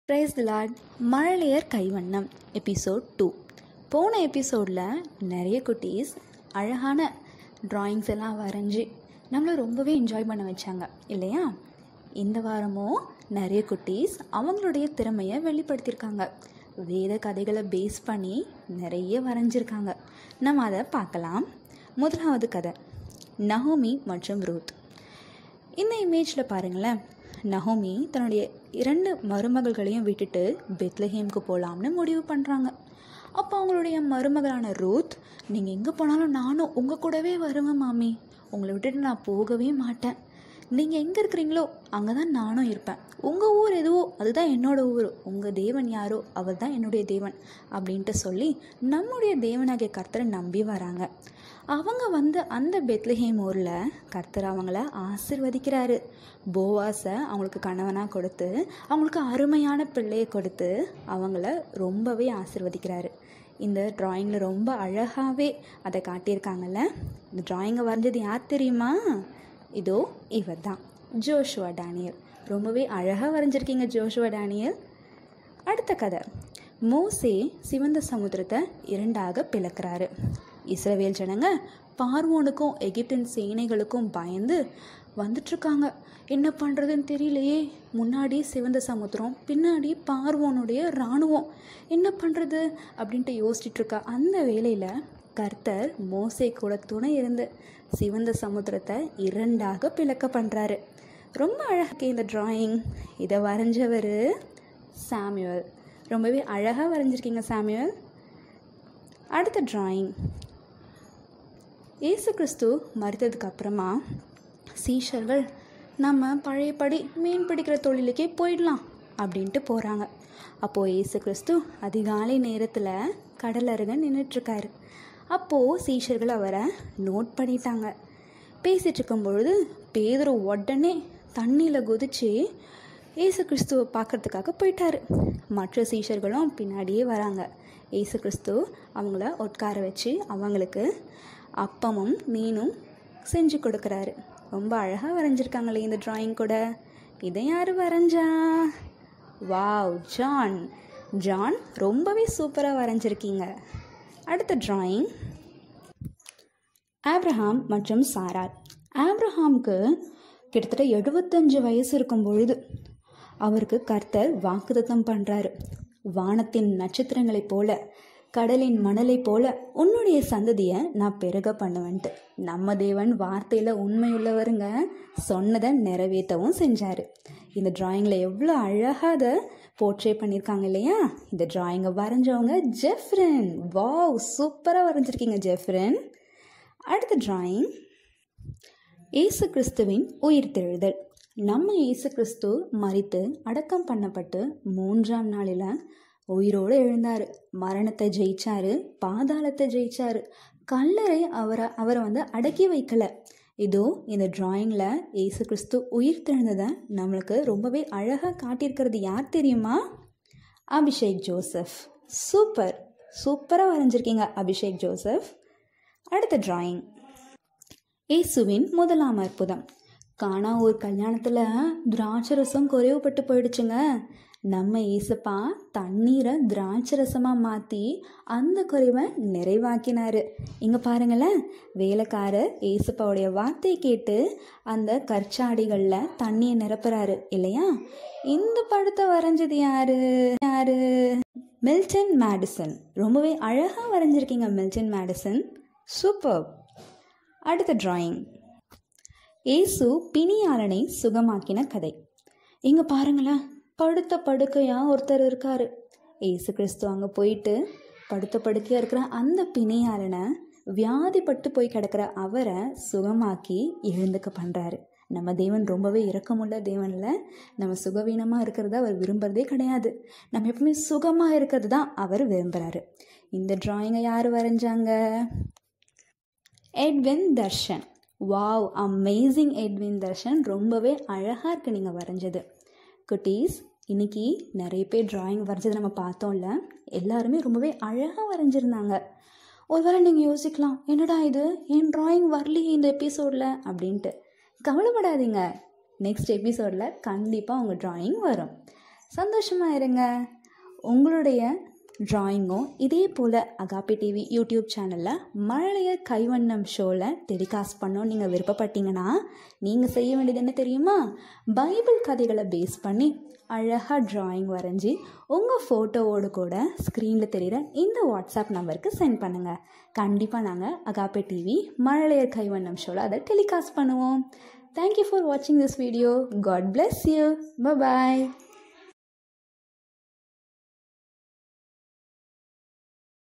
price Lord மழலையர் கைவண்ணம் episode two போன எபிசோடில் நிறைய குட்டீஸ் அழகான ட்ராயிங்ஸ் எல்லாம் வரைஞ்சி நம்மளை ரொம்பவே என்ஜாய் பண்ண வச்சாங்க இல்லையா இந்த வாரமும் நிறைய குட்டீஸ் அவங்களுடைய திறமையை வெளிப்படுத்தியிருக்காங்க வேத கதைகளை பேஸ் பண்ணி நிறைய வரைஞ்சிருக்காங்க நம்ம அதை பார்க்கலாம் முதலாவது கதை நஹோமி மற்றும் ரூத் இந்த இமேஜில் பாருங்களேன் நஹோமி தன்னுடைய இரண்டு மருமகள்களையும் விட்டுட்டு பெத்லஹேம்க்கு போகலாம்னு முடிவு பண்ணுறாங்க அப்போ அவங்களுடைய மருமகளான ரூத் நீங்கள் எங்கே போனாலும் நானும் உங்கள் கூடவே வருவேன் மாமி உங்களை விட்டுட்டு நான் போகவே மாட்டேன் நீங்கள் எங்கே இருக்கிறீங்களோ அங்கே தான் நானும் இருப்பேன் உங்கள் ஊர் எதுவோ அதுதான் என்னோட ஊர் உங்கள் தேவன் யாரோ அவர் தான் என்னுடைய தேவன் அப்படின்ட்டு சொல்லி நம்முடைய தேவனாகிய கர்த்தரை நம்பி வராங்க அவங்க வந்து அந்த பெத்லஹேம் ஊரில் கர்த்தர் அவங்கள ஆசிர்வதிக்கிறாரு போவாஸை அவங்களுக்கு கணவனாக கொடுத்து அவங்களுக்கு அருமையான பிள்ளையை கொடுத்து அவங்கள ரொம்பவே ஆசிர்வதிக்கிறாரு இந்த ட்ராயிங்கில் ரொம்ப அழகாகவே அதை காட்டியிருக்காங்கல்ல இந்த ட்ராயிங்கை வரைஞ்சது யார் தெரியுமா இதோ இவர் தான் ஜோஷுவா டேனியல் ரொம்பவே அழகாக வரைஞ்சிருக்கீங்க ஜோஷுவா டேனியல் அடுத்த கதை மோசே சிவந்த சமுத்திரத்தை இரண்டாக பிளக்கிறாரு இஸ்ரவேல் ஜனங்க பார்வோனுக்கும் எகிப்தின் சேனைகளுக்கும் பயந்து வந்துட்டுருக்காங்க என்ன பண்ணுறதுன்னு தெரியலையே முன்னாடி சிவந்த சமுத்திரம் பின்னாடி பார்வோனுடைய இராணுவம் என்ன பண்ணுறது அப்படின்ட்டு யோசிச்சுட்டு இருக்கா அந்த வேளையில் கர்த்தர் மோசே கூட துணை இருந்து சிவந்த சமுத்திரத்தை இரண்டாக பிளக்க பண்ணுறாரு ரொம்ப அழகாக இந்த ட்ராயிங் இதை வரைஞ்சவர் சாமுவல் ரொம்பவே அழகாக வரைஞ்சிருக்கீங்க சாமுவல் அடுத்த ட்ராயிங் இயேசு கிறிஸ்து மறித்ததுக்கு அப்புறமா சீஷர்கள் நம்ம பழையபடி மீன் பிடிக்கிற தொழிலுக்கே போயிடலாம் அப்படின்ட்டு போகிறாங்க அப்போது இயேசு கிறிஸ்து அதிகாலை நேரத்தில் கடல் அருகே நின்றுட்டுருக்காரு அப்போது சீஷர்கள் அவரை நோட் பண்ணிட்டாங்க பேசிகிட்டு இருக்கும் பொழுது பேதர் உடனே தண்ணியில் குதித்து இயேசு கிறிஸ்துவை பார்க்கறதுக்காக போயிட்டாரு மற்ற சீஷர்களும் பின்னாடியே வராங்க இயேசு கிறிஸ்து அவங்கள உட்கார வச்சு அவங்களுக்கு அப்பமும் மீனும் செஞ்சு கொடுக்குறாரு ரொம்ப அழகாக வரைஞ்சிருக்காங்களே இந்த ட்ராயிங் கூட இதை யார் வரைஞ்சா வாவ் ஜான் ஜான் ரொம்பவே சூப்பராக வரைஞ்சிருக்கீங்க அடுத்த ட்ராயிங் ஆப்ரஹாம் மற்றும் சாரார் ஆப்ரஹாம்க்கு கிட்டத்தட்ட எழுபத்தஞ்சு வயசு இருக்கும் பொழுது அவருக்கு கர்த்தர் வாக்குதத்தம் பண்ணுறாரு வானத்தின் நட்சத்திரங்களைப் போல கடலின் மணலைப் போல உன்னுடைய சந்ததியை நான் பெருக பண்ணுவேன்ட்டு நம்ம தேவன் வார்த்தையில் உண்மையுள்ளவருங்க சொன்னதை நிறைவேற்றவும் செஞ்சார் இந்த ட்ராயிங்கில் எவ்வளோ அழகாக அதை போர்ட்ரே பண்ணியிருக்காங்க இல்லையா இந்த ட்ராயிங்கை வரைஞ்சவங்க ஜெஃப்ரன் வாவ் சூப்பராக வரைஞ்சிருக்கீங்க ஜெஃப்ரன் அடுத்த ட்ராயிங் இயேசு கிறிஸ்துவின் உயிர்த்தெழுதல் நம்ம இயேசு கிறிஸ்து மறித்து அடக்கம் பண்ணப்பட்டு மூன்றாம் நாளில் உயிரோடு எழுந்தார் மரணத்தை ஜெயிச்சாரு பாதாளத்தை ஜெயிச்சாரு கல்லறை அவரை அவரை வந்து அடக்கி வைக்கல இதோ இந்த டிராயிங்கில் இயேசு கிறிஸ்து உயிர் தெழுந்ததை நம்மளுக்கு ரொம்பவே அழகாக காட்டியிருக்கிறது யார் தெரியுமா அபிஷேக் ஜோசப் சூப்பர் சூப்பராக வரைஞ்சிருக்கீங்க அபிஷேக் ஜோசப் அடுத்த டிராயிங் இயேசுவின் முதலாம் அற்புதம் காணா ஒரு கல்யாணத்தில் திராட்சரசம் குறைவுபட்டு போயிடுச்சுங்க நம்ம ஏசப்பா தண்ணீரை திராட்சரசமாக மாற்றி அந்த குறைவை நிறைவாக்கினார் இங்கே பாருங்களேன் வேலைக்காரர் ஏசப்பாவுடைய வார்த்தையை கேட்டு அந்த கற்சாடிகளில் தண்ணியை நிரப்புறாரு இல்லையா இந்த படத்தை வரைஞ்சது யாரு யாரு மில்டன் மேடிசன் ரொம்பவே அழகாக வரைஞ்சிருக்கீங்க மில்டன் மேடிசன் சூப்பர் அடுத்த டிராயிங் ஏசு பிணியாளனை சுகமாக்கின கதை இங்கே பாருங்களேன் படுத்த படுக்கையாக ஒருத்தர் இருக்கார் ஏசு கிறிஸ்து அங்கே போயிட்டு படுத்த படுக்கையாக இருக்கிற அந்த பிணியாளனை வியாதிப்பட்டு போய் கிடக்கிற அவரை சுகமாக்கி எழுந்துக்க பண்ணுறாரு நம்ம தேவன் ரொம்பவே இரக்கமுள்ள தேவனில் நம்ம சுகவீனமாக இருக்கிறத அவர் விரும்புகிறதே கிடையாது நம்ம எப்பவுமே சுகமாக இருக்கிறது தான் அவர் விரும்புகிறாரு இந்த ட்ராயிங்கை யார் வரைஞ்சாங்க Edwin Darshan wow amazing Edwin Darshan ரொம்பவே அழகாக இருக்குது நீங்கள் வரைஞ்சது குட்டீஸ் இன்னைக்கு நிறைய பேர் ட்ராயிங் வரைஞ்சதை நம்ம பார்த்தோம்ல எல்லாருமே ரொம்பவே அழகாக வரைஞ்சிருந்தாங்க ஒருவேளை நீங்கள் யோசிக்கலாம் என்னடா இது என் ட்ராயிங் வரலையே இந்த எபிசோடில் அப்படின்ட்டு கவலைப்படாதீங்க நெக்ஸ்ட் எபிசோடில் கண்டிப்பாக உங்கள் ட்ராயிங் வரும் சந்தோஷமாக இருங்க உங்களுடைய ட்ராயிங்கும் இதே போல் அகாபி டிவி யூடியூப் சேனலில் மழலையர் கைவண்ணம் ஷோவில் டெலிகாஸ்ட் பண்ணோம் நீங்கள் விருப்பப்பட்டீங்கன்னா நீங்கள் செய்ய வேண்டியது என்ன தெரியுமா பைபிள் கதைகளை பேஸ் பண்ணி அழகாக ட்ராயிங் வரைஞ்சி உங்கள் ஃபோட்டோவோடு கூட ஸ்க்ரீனில் தெரிகிற இந்த வாட்ஸ்அப் நம்பருக்கு சென்ட் பண்ணுங்கள் கண்டிப்பாக நாங்கள் அகாபே டிவி மழலையர் கைவண்ணம் ஷோவில் அதை டெலிகாஸ்ட் பண்ணுவோம் தேங்க்யூ ஃபார் வாட்சிங் this video God bless you bye